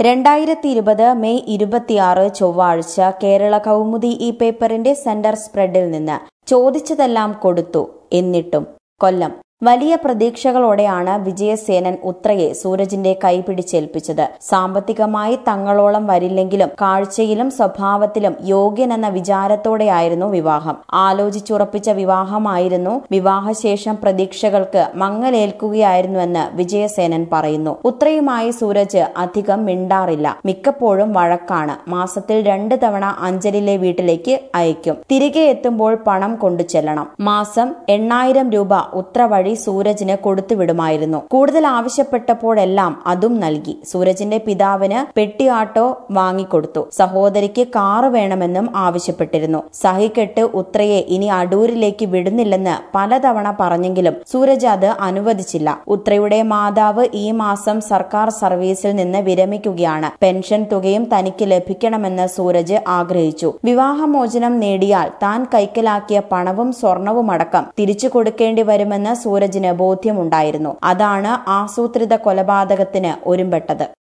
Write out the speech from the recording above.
രണ്ടായിരത്തി ഇരുപത് മെയ് ഇരുപത്തിയാറ് ചൊവ്വാഴ്ച കേരള കൗമുദി ഈ പേപ്പറിന്റെ സെന്റർ സ്പ്രെഡിൽ നിന്ന് ചോദിച്ചതെല്ലാം കൊടുത്തു എന്നിട്ടും കൊല്ലം വലിയ പ്രതീക്ഷകളോടെയാണ് വിജയസേനൻ ഉത്രയെ സൂരജിന്റെ കൈപിടിച്ചേൽപ്പിച്ചത് സാമ്പത്തികമായി തങ്ങളോളം വരില്ലെങ്കിലും കാഴ്ചയിലും സ്വഭാവത്തിലും യോഗ്യനെന്ന വിചാരത്തോടെയായിരുന്നു വിവാഹം ആലോചിച്ചുറപ്പിച്ച വിവാഹമായിരുന്നു വിവാഹശേഷം പ്രതീക്ഷകൾക്ക് മങ്ങലേൽക്കുകയായിരുന്നുവെന്ന് വിജയസേനൻ പറയുന്നു ഉത്രയുമായി സൂരജ് അധികം മിണ്ടാറില്ല മിക്കപ്പോഴും വഴക്കാണ് മാസത്തിൽ രണ്ട് തവണ അഞ്ചലിലെ വീട്ടിലേക്ക് അയക്കും തിരികെ എത്തുമ്പോൾ പണം കൊണ്ടു ചെല്ലണം മാസം എണ്ണായിരം രൂപ ഉത്ര വഴി സൂരജിന് കൊടുത്തുവിടുമായിരുന്നു കൂടുതൽ ആവശ്യപ്പെട്ടപ്പോഴെല്ലാം അതും നൽകി സൂരജിന്റെ പിതാവിന് പെട്ടി ആട്ടോ വാങ്ങിക്കൊടുത്തു സഹോദരിക്ക് കാറ് വേണമെന്നും ആവശ്യപ്പെട്ടിരുന്നു സഹിക്കെട്ട് ഉത്രയെ ഇനി അടൂരിലേക്ക് വിടുന്നില്ലെന്ന് പലതവണ പറഞ്ഞെങ്കിലും സൂരജ് അത് അനുവദിച്ചില്ല ഉത്രയുടെ മാതാവ് ഈ മാസം സർക്കാർ സർവീസിൽ നിന്ന് വിരമിക്കുകയാണ് പെൻഷൻ തുകയും തനിക്ക് ലഭിക്കണമെന്ന് സൂരജ് ആഗ്രഹിച്ചു വിവാഹമോചനം നേടിയാൽ താൻ കൈക്കലാക്കിയ പണവും സ്വർണവുമടക്കം തിരിച്ചു കൊടുക്കേണ്ടി വരുമെന്ന് സൂരജിന് ബോധ്യമുണ്ടായിരുന്നു അതാണ് ആസൂത്രിത കൊലപാതകത്തിന് ഒരുമ്പെട്ടത്